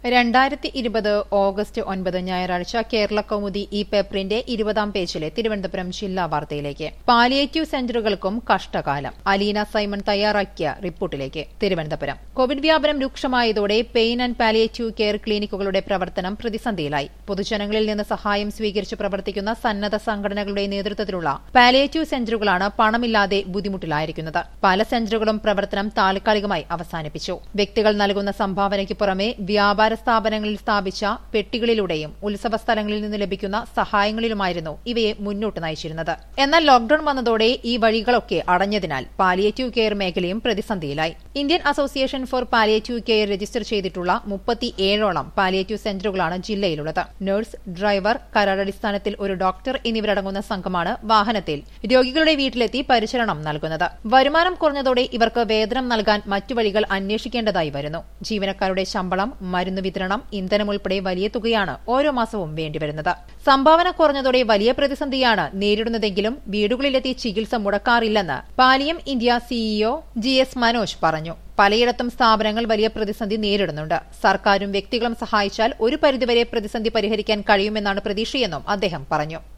രണ്ടായിരത്തി ഇരുപത് ഓഗസ്റ്റ് ഒൻപത് ഞായറാഴ്ച കേരള കൗമുദി ഈ പേപ്പറിന്റെ ഇരുപതാം പേജിലെ തിരുവനന്തപുരം ജില്ലാ വാർത്തയിലേക്ക് പാലിയേറ്റീവ് സെന്ററുകൾക്കും കഷ്ടകാലം അലീന സൈമൺ തയ്യാറാക്കിയ റിപ്പോർട്ടിലേക്ക് തിരുവനന്തപുരം കോവിഡ് വ്യാപനം രൂക്ഷമായതോടെ പെയിൻ ആൻഡ് പാലിയേറ്റീവ് കെയർ ക്ലിനിക്കുകളുടെ പ്രവർത്തനം പ്രതിസന്ധിയിലായി പൊതുജനങ്ങളിൽ നിന്ന് സഹായം സ്വീകരിച്ച് പ്രവർത്തിക്കുന്ന സന്നദ്ധ സംഘടനകളുടെ നേതൃത്വത്തിലുള്ള പാലിയേറ്റീവ് സെന്ററുകളാണ് പണമില്ലാതെ ബുദ്ധിമുട്ടിലായിരിക്കുന്നത് പല സെന്ററുകളും പ്രവർത്തനം താൽക്കാലികമായി അവസാനിപ്പിച്ചു വ്യക്തികൾ നൽകുന്ന സംഭാവനയ്ക്ക് പുറമെ വ്യാപാര സ്ഥാപനങ്ങളിൽ സ്ഥാപിച്ച പെട്ടികളിലൂടെയും ഉത്സവ സ്ഥലങ്ങളിൽ നിന്ന് ലഭിക്കുന്ന സഹായങ്ങളിലുമായിരുന്നു ഇവയെ മുന്നോട്ട് നയിച്ചിരുന്നത് എന്നാൽ ലോക്ഡൌൺ വന്നതോടെ ഈ വഴികളൊക്കെ അടഞ്ഞതിനാൽ പാലിയേറ്റീവ് കെയർ മേഖലയും പ്രതിസന്ധിയിലായി Indian association for palliative care register ചെയ്തിട്ടുള്ള മുപ്പത്തിയേഴോളം പാലിയേറ്റീവ് സെന്ററുകളാണ് ജില്ലയിലുള്ളത് നഴ്സ് ഡ്രൈവർ കരാറടിസ്ഥാനത്തിൽ ഒരു ഡോക്ടർ എന്നിവരടങ്ങുന്ന സംഘമാണ് വാഹനത്തിൽ രോഗികളുടെ വീട്ടിലെത്തി പരിചരണം നൽകുന്നത് വരുമാനം കുറഞ്ഞതോടെ ഇവർക്ക് വേതനം നൽകാൻ മറ്റു വഴികൾ അന്വേഷിക്കേണ്ടതായി വരുന്നു ജീവനക്കാരുടെ ശമ്പളം മരുന്ന് വിതരണം ഇന്ധനം ഉൾപ്പെടെ വലിയ തുകയാണ് ഓരോ മാസവും വേണ്ടിവരുന്നത് സംഭാവന കുറഞ്ഞതോടെ വലിയ പ്രതിസന്ധിയാണ് നേരിടുന്നതെങ്കിലും വീടുകളിലെത്തി ചികിത്സ മുടക്കാറില്ലെന്ന് Pallium India CEO G S Manoj പറഞ്ഞു പലയിടത്തും സ്ഥാപനങ്ങൾ വലിയ പ്രതിസന്ധി നേരിടുന്നുണ്ട് സർക്കാരും വ്യക്തികളും സഹായിച്ചാൽ ഒരു പരിധിവരെ പ്രതിസന്ധി പരിഹരിക്കാൻ കഴിയുമെന്നാണ് പ്രതീക്ഷയെന്നും അദ്ദേഹം പറഞ്ഞു